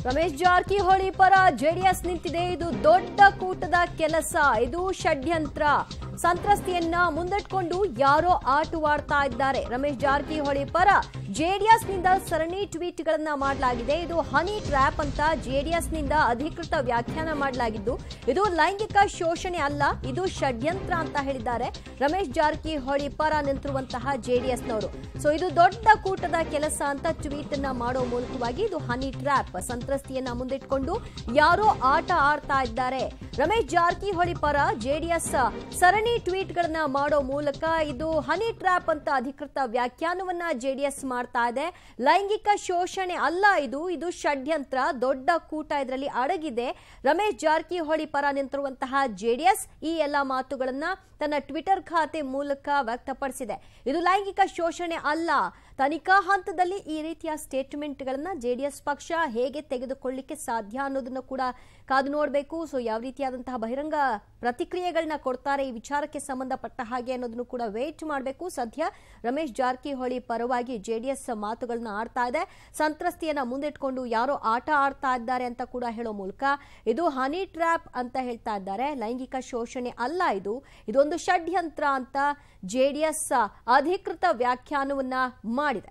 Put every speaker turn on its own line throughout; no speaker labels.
ರಮೇಶ್ ಜಾರಕಿಹೊಳಿ ಪರ ಜೆಡಿಎಸ್ ನಿಂತಿದೆ ಇದು ದೊಡ್ಡ ಕೂಟದ ಕೆಲಸ ಇದು ಷಡ್ಯಂತ್ರ ಸಂತ್ರಸ್ತೆಯನ್ನ ಮುಂದಿಟ್ಕೊಂಡು ಯಾರೋ ಆಟವಾಡ್ತಾ ಇದ್ದಾರೆ ರಮೇಶ್ ಜಾರಕಿಹೊಳಿ ಪರ ಜೆಡಿಎಸ್ ನಿಂದ ಸರಣಿ ಟ್ವೀಟ್ ಗಳನ್ನ ಮಾಡಲಾಗಿದೆ ಇದು ಹನಿ ಟ್ರ್ಯಾಪ್ ಅಂತ ಜೆಡಿಎಸ್ ನಿಂದ ಅಧಿಕೃತ ವ್ಯಾಖ್ಯಾನ ಮಾಡಲಾಗಿದ್ದು ಇದು ಲೈಂಗಿಕ ಶೋಷಣೆ ಅಲ್ಲ ಇದು ಷಡ್ಯಂತ್ರ ಅಂತ ಹೇಳಿದ್ದಾರೆ ರಮೇಶ್ ಜಾರಕಿಹೊಳಿ ಪರ ನಿಂತಿರುವಂತಹ ಜೆಡಿಎಸ್ನವರು ಸೊ ಇದು ದೊಡ್ಡ ಕೂಟದ ಕೆಲಸ ಅಂತ ಟ್ವೀಟ್ ಅನ್ನ ಮಾಡೋ ಮೂಲಕವಾಗಿ ಇದು ಹನಿ ಟ್ರ್ಯಾಪ್ ಸಂತ್ರಸ್ತೆಯನ್ನ ಮುಂದಿಟ್ಕೊಂಡು ಯಾರೋ ಆಟ ಆಡ್ತಾ ಇದ್ದಾರೆ ರಮೇಶ್ ಜಾರಕಿಹೊಳಿ ಪರ ಜೆಡಿಎಸ್ ಸರಣಿ ಟ್ವೀಟ್ ಗಳನ್ನ ಮಾಡೋ ಮೂಲಕ ಇದು ಹನಿ ಟ್ರ್ಯಾಪ್ ಅಂತ ಅಧಿಕೃತ ವ್ಯಾಖ್ಯಾನವನ್ನ ಜೆಡಿಎಸ್ ಮಾಡ್ತಾ ಇದೆ ಲೈಂಗಿಕ ಶೋಷಣೆ ಅಲ್ಲ ಇದು ಇದು ಷಡ್ಯಂತ್ರ ದೊಡ್ಡ ಕೂಟ ಇದರಲ್ಲಿ ಅಡಗಿದೆ ರಮೇಶ್ ಜಾರಕಿಹೊಳಿ ಪರ ನಿಂತಿರುವಂತಹ ಜೆಡಿಎಸ್ ಈ ಎಲ್ಲಾ ಮಾತುಗಳನ್ನ ತನ್ನ ಟ್ವಿಟರ್ ಖಾತೆ ಮೂಲಕ ವ್ಯಕ್ತಪಡಿಸಿದೆ ಇದು ಲೈಂಗಿಕ ಶೋಷಣೆ ಅಲ್ಲ ತನಿಖಾ ಹಂತದಲ್ಲಿ ಈ ರೀತಿಯ ಸ್ಟೇಟ್ಮೆಂಟ್ಗಳನ್ನ ಜೆಡಿಎಸ್ ಪಕ್ಷ ಹೇಗೆ ತೆಗೆದುಕೊಳ್ಳಿಕ್ಕೆ ಸಾಧ್ಯ ಅನ್ನೋದನ್ನು ಕೂಡ ಕಾದು ನೋಡಬೇಕು ಸೊ ಯಾವ ರೀತಿಯಾದಂತಹ ಬಹಿರಂಗ ಪ್ರತಿಕ್ರಿಯೆಗಳನ್ನ ಕೊಡ್ತಾರೆ ಈ ವಿಚಾರಕ್ಕೆ ಸಂಬಂಧಪಟ್ಟ ಹಾಗೆ ಅನ್ನೋದನ್ನು ಕೂಡ ವೇಟ್ ಮಾಡಬೇಕು ಸದ್ಯ ರಮೇಶ್ ಜಾರಕಿಹೊಳಿ ಪರವಾಗಿ ಜೆಡಿಎಸ್ ಮಾತುಗಳನ್ನ ಆಡ್ತಾ ಇದೆ ಸಂತ್ರಸ್ತೆಯನ್ನ ಮುಂದಿಟ್ಕೊಂಡು ಯಾರೋ ಆಟ ಆಡ್ತಾ ಇದ್ದಾರೆ ಅಂತ ಕೂಡ ಹೇಳೋ ಮೂಲಕ ಇದು ಹನಿ ಟ್ರ್ಯಾಪ್ ಅಂತ ಹೇಳ್ತಾ ಇದ್ದಾರೆ ಲೈಂಗಿಕ ಶೋಷಣೆ ಅಲ್ಲ ಇದು ಇದೊಂದು ಷಡ್ಯಂತ್ರ ಅಂತ ಜೆಡಿಎಸ್ ಅಧಿಕೃತ ವ್ಯಾಖ್ಯಾನವನ್ನ ಮಾಡಿದೆ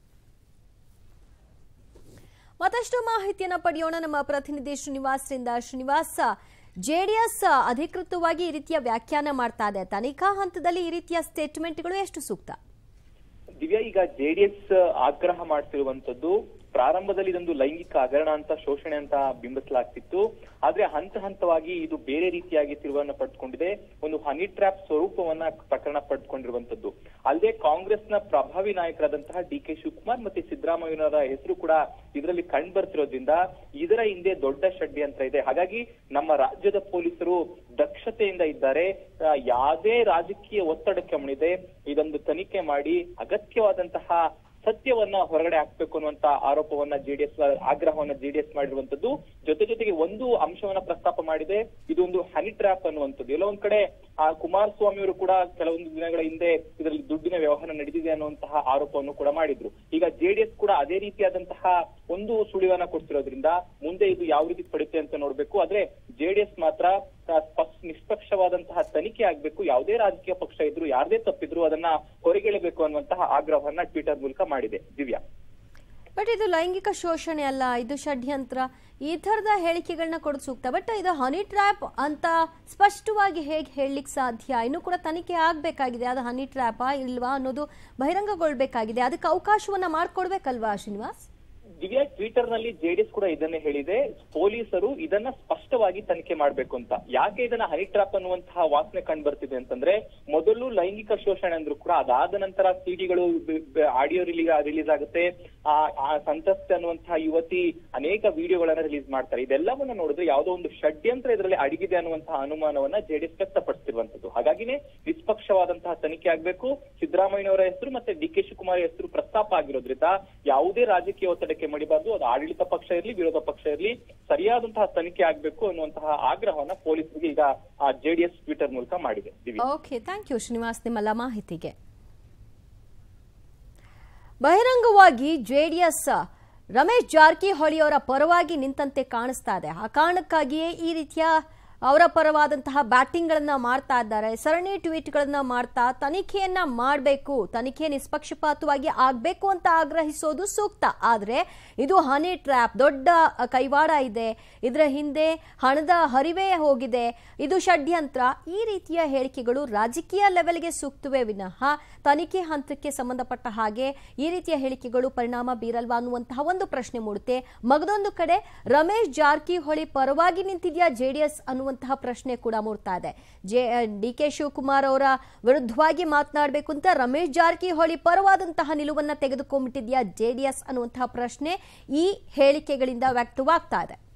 ಮತ್ತಷ್ಟು ಮಾಹಿತಿಯನ್ನ ಪಡೆಯೋಣ ನಮ್ಮ ಪ್ರತಿನಿಧಿ ಶ್ರೀನಿವಾಸ್ರಿಂದ ಶ್ರೀನಿವಾಸ್ ಜೆಡಿಎಸ್ ಅಧಿಕೃತವಾಗಿ ಈ ರೀತಿಯ ವ್ಯಾಖ್ಯಾನ ಮಾಡ್ತಾ ಇದೆ ತನಿಖಾ ಹಂತದಲ್ಲಿ ಈ ರೀತಿಯ ಸ್ಟೇಟ್ಮೆಂಟ್ಗಳು ಎಷ್ಟು ಸೂಕ್ತ
ದಿವ್ಯಾ ಈಗ ಜೆಡಿಎಸ್ ಆಗ್ರಹ ಮಾಡ್ತಿರುವಂತದ್ದು ಪ್ರಾರಂಭದಲ್ಲಿ ಇದೊಂದು ಲೈಂಗಿಕ ಹಗರಣ ಅಂತ ಶೋಷಣೆ ಅಂತ ಬಿಂಬಿಸಲಾಗ್ತಿತ್ತು ಆದ್ರೆ ಹಂತ ಹಂತವಾಗಿ ಇದು ಬೇರೆ ರೀತಿಯಾಗಿ ತಿರುವನ್ನ ಪಡೆದುಕೊಂಡಿದೆ ಒಂದು ಹನಿ ಟ್ರ್ಯಾಪ್ ಸ್ವರೂಪವನ್ನ ಪ್ರಕರಣ ಪಡೆದುಕೊಂಡಿರುವಂತದ್ದು ಅಲ್ಲದೆ ಕಾಂಗ್ರೆಸ್ನ ಪ್ರಭಾವಿ ನಾಯಕರಾದಂತಹ ಡಿ ಕೆ ಶಿವಕುಮಾರ್ ಮತ್ತೆ ಸಿದ್ದರಾಮಯ್ಯನವರ ಹೆಸರು ಕೂಡ ಇದರಲ್ಲಿ ಕಂಡು ಬರ್ತಿರೋದ್ರಿಂದ ಇದರ ಹಿಂದೆ ದೊಡ್ಡ ಷಡ್ಯಂತ್ರ ಇದೆ ಹಾಗಾಗಿ ನಮ್ಮ ರಾಜ್ಯದ ಪೊಲೀಸರು ದಕ್ಷತೆಯಿಂದ ಇದ್ದಾರೆ ಆ, ಯಾವುದೇ ರಾಜಕೀಯ ಒತ್ತಡಕ್ಕೆ ಮಣಿದೆ ಇದೊಂದು ತನಿಖೆ ಮಾಡಿ ಅಗತ್ಯವಾದಂತಹ ಸತ್ಯವನ್ನ ಹೊರಗಡೆ ಹಾಕ್ಬೇಕು ಅನ್ನುವಂತ ಆರೋಪವನ್ನ ಜೆಡಿಎಸ್ ಆಗ್ರಹವನ್ನ ಜೆಡಿಎಸ್ ಮಾಡಿರುವಂತದ್ದು ಜೊತೆ ಜೊತೆಗೆ ಒಂದು ಅಂಶವನ್ನ ಪ್ರಸ್ತಾಪ ಮಾಡಿದೆ ಇದೊಂದು ಹನಿ ಟ್ರ್ಯಾಪ್ ಅನ್ನುವಂಥದ್ದು ಎಲ್ಲೋ ಒಂದ್ ಕಡೆ ಆ ಕುಮಾರಸ್ವಾಮಿ ಅವರು ಕೂಡ ಕೆಲವೊಂದು ದಿನಗಳ ಹಿಂದೆ ಇದರಲ್ಲಿ ದುಡ್ಡಿನ ವ್ಯವಹಾರ ನಡೆದಿದೆ ಅನ್ನುವಂತಹ ಆರೋಪವನ್ನು ಕೂಡ ಮಾಡಿದ್ರು ಈಗ ಜೆಡಿಎಸ್ ಕೂಡ ಅದೇ ರೀತಿಯಾದಂತಹ ಒಂದು ಸುಳಿವನ್ನ ಕೊಡ್ತಿರೋದ್ರಿಂದ ಮುಂದೆ ಇದು ಯಾವ ರೀತಿ ಪಡುತ್ತೆ ಅಂತ ನೋಡ್ಬೇಕು ಆದ್ರೆ ಜೆಡಿಎಸ್ ಮಾತ್ರ ಆ, ಸ್ಪಷ್ಟ ನಿಷ್ಪಕ್ಷವಾದಂತಹ ತನಿಖೆ ಆಗ್ಬೇಕು ಯಾವುದೇ ರಾಜಕೀಯ ಪಕ್ಷ ಇದ್ರು ಯಾರದೇ ತಪ್ಪಿದ್ರು ಅದನ್ನ ಹೊರಗೆಳಬೇಕು ಅನ್ನುವಂತಹ ಆಗ್ರಹವನ್ನ ಟ್ವಿಟರ್ ಮೂಲಕ ಮಾಡಿದೆ ದಿವ್ಯಾ
ಬಟ್ ಇದು ಲೈಂಗಿಕ ಶೋಷಣೆ ಅಲ್ಲ ಇದು ಷಡ್ಯಂತ್ರ ಈ ಥರದ ಹೇಳಿಕೆಗಳನ್ನ ಕೊಡೋದು ಸೂಕ್ತ ಬಟ್ ಇದು ಹನಿ ಟ್ರ್ಯಾಪ್ ಅಂತ ಸ್ಪಷ್ಟವಾಗಿ ಹೇಗೆ ಹೇಳಲಿಕ್ಕೆ ಸಾಧ್ಯ ಇನ್ನೂ ಕೂಡ ತನಿಖೆ ಆಗಬೇಕಾಗಿದೆ ಅದು ಹನಿ ಟ್ರ್ಯಾಪಾ ಇಲ್ವಾ ಅನ್ನೋದು ಬಹಿರಂಗಗೊಳ್ಬೇಕಾಗಿದೆ ಅದಕ್ಕೆ ಅವಕಾಶವನ್ನ ಮಾಡ್ಕೊಡ್ಬೇಕಲ್ವಾ ಶ್ರೀನಿವಾಸ್
ದಿವ್ಯಾ ಟ್ವಿಟರ್ ನಲ್ಲಿ ಜೆಡಿಎಸ್ ಕೂಡ ಇದನ್ನೇ ಹೇಳಿದೆ ಪೊಲೀಸರು ಇದನ್ನ ಸ್ಪಷ್ಟವಾಗಿ ತನಿಖೆ ಮಾಡ್ಬೇಕು ಅಂತ ಯಾಕೆ ಇದನ್ನ ಹನಿ ಟ್ರಾಪ್ ಅನ್ನುವಂತಹ ವಾಸನೆ ಕಂಡು ಬರ್ತಿದೆ ಅಂತಂದ್ರೆ ಮೊದಲು ಲೈಂಗಿಕ ಶೋಷಣೆ ಅಂದ್ರು ಕೂಡ ಅದಾದ ನಂತರ ಸಿಡಿಗಳು ಆಡಿಯೋ ರಿಲೀಸ್ ರಿಲೀಸ್ ಆಗುತ್ತೆ ಆ ಆ ಸಂತ್ರಸ್ತೆ ಅನ್ನುವಂತಹ ಯುವತಿ ಅನೇಕ ವಿಡಿಯೋಗಳನ್ನ ರಿಲೀಸ್ ಮಾಡ್ತಾರೆ ಇದೆಲ್ಲವನ್ನ ನೋಡಿದ್ರೆ ಯಾವುದೋ ಒಂದು ಷಡ್ಯಂತ್ರ ಇದರಲ್ಲಿ ಅಡಗಿದೆ ಅನ್ನುವಂತಹ ಅನುಮಾನವನ್ನ ಜೆಡಿಎಸ್ ವ್ಯಕ್ತಪಡಿಸ್ತಿರುವಂತದ್ದು ಹಾಗಾಗಿನೇ ನಿಷ್ಪಕ್ಷವಾದಂತಹ ತನಿಖೆ ಆಗ್ಬೇಕು ಸಿದ್ದರಾಮಯ್ಯನವರ ಹೆಸರು ಮತ್ತೆ ಡಿ ಕೆ ಶಿವಕುಮಾರ್ ಹೆಸರು ಪ್ರಸ್ತಾಪ ಆಗಿರೋದ್ರಿಂದ ಯಾವುದೇ ರಾಜಕೀಯ ಒತ್ತಡಕ್ಕೆ ಮಡಿಬಾರ್ದು ಅದು ಆಡಳಿತ ಪಕ್ಷ ಇರಲಿ ವಿರೋಧ ಪಕ್ಷ ಇರಲಿ ಸರಿಯಾದಂತಹ ತನಿಖೆ ಆಗ್ಬೇಕು ಅನ್ನುವಂತಹ ಆಗ್ರಹವನ್ನ ಪೊಲೀಸರಿಗೆ ಈಗ ಜೆಡಿಎಸ್ ಟ್ವಿಟರ್ ಮೂಲಕ ಮಾಡಿದೆ Divya
okay thank you Srinivas ನಿಮ್ಮೆಲ್ಲ ಮಾಹಿತಿಗೆ ಬಹಿರಂಗವಾಗಿ ಜೆಡಿಎಸ್ ರಮೇಶ್ ಜಾರಕಿಹೊಳಿ ಅವರ ಪರವಾಗಿ ನಿಂತಂತೆ ಕಾಣಿಸ್ತಾ ಇದೆ ಆ ಕಾರಣಕ್ಕಾಗಿಯೇ ಈ ರೀತಿಯ ಅವರ ಪರವಾದಂತಹ ಬ್ಯಾಟಿಂಗ್ಗಳನ್ನ ಮಾಡ್ತಾ ಇದ್ದಾರೆ ಸರಣಿ ಟ್ವೀಟ್ಗಳನ್ನ ಮಾಡ್ತಾ ತನಿಖೆಯನ್ನ ಮಾಡಬೇಕು ತನಿಖೆ ನಿಷ್ಪಕ್ಷಪಾತವಾಗಿ ಆಗಬೇಕು ಅಂತ ಆಗ್ರಹಿಸೋದು ಸೂಕ್ತ ಆದರೆ ಇದು ಹನಿ ಟ್ರ್ಯಾಪ್ ದೊಡ್ಡ ಕೈವಾಡ ಇದೆ ಇದರ ಹಿಂದೆ ಹಣದ ಹರಿವೇ ಹೋಗಿದೆ ಇದು ಷಡ್ಯಂತ್ರ ಈ ರೀತಿಯ ಹೇಳಿಕೆಗಳು ರಾಜಕೀಯ ಲೆವೆಲ್ಗೆ ಸೂಕ್ತವೇ ವಿನಃ ತನಿಖೆ ಹಂತಕ್ಕೆ ಸಂಬಂಧಪಟ್ಟ ಹಾಗೆ ಈ ರೀತಿಯ ಹೇಳಿಕೆಗಳು ಪರಿಣಾಮ ಬೀರಲ್ವಾ ಅನ್ನುವಂತಹ ಒಂದು ಪ್ರಶ್ನೆ ಮೂಡುತ್ತೆ ಮಗದೊಂದು ಕಡೆ ರಮೇಶ್ ಜಾರಕಿಹೊಳಿ ಪರವಾಗಿ ನಿಂತಿದ್ಯಾ ಜೆಡಿಎಸ್ ಅನ್ನುವಂತಹ ಪ್ರಶ್ನೆ ಕೂಡ ಮೂಡ್ತಾ ಇದೆ ಜೆ ಡಿ ಕೆ ಶಿವಕುಮಾರ್ ಅವರ ವಿರುದ್ಧವಾಗಿ ಮಾತನಾಡಬೇಕು ಅಂತ ರಮೇಶ್ ಜಾರಕಿಹೊಳಿ ಪರವಾದಂತಹ ನಿಲುವನ್ನ ತೆಗೆದುಕೊಂಡ್ಬಿಟ್ಟಿದ್ಯಾ ಜೆಡಿಎಸ್ ಅನ್ನುವಂತಹ ಪ್ರಶ್ನೆ ಈ ಹೇಳಿಕೆಗಳಿಂದ ವ್ಯಕ್ತವಾಗ್ತಾ ಇದೆ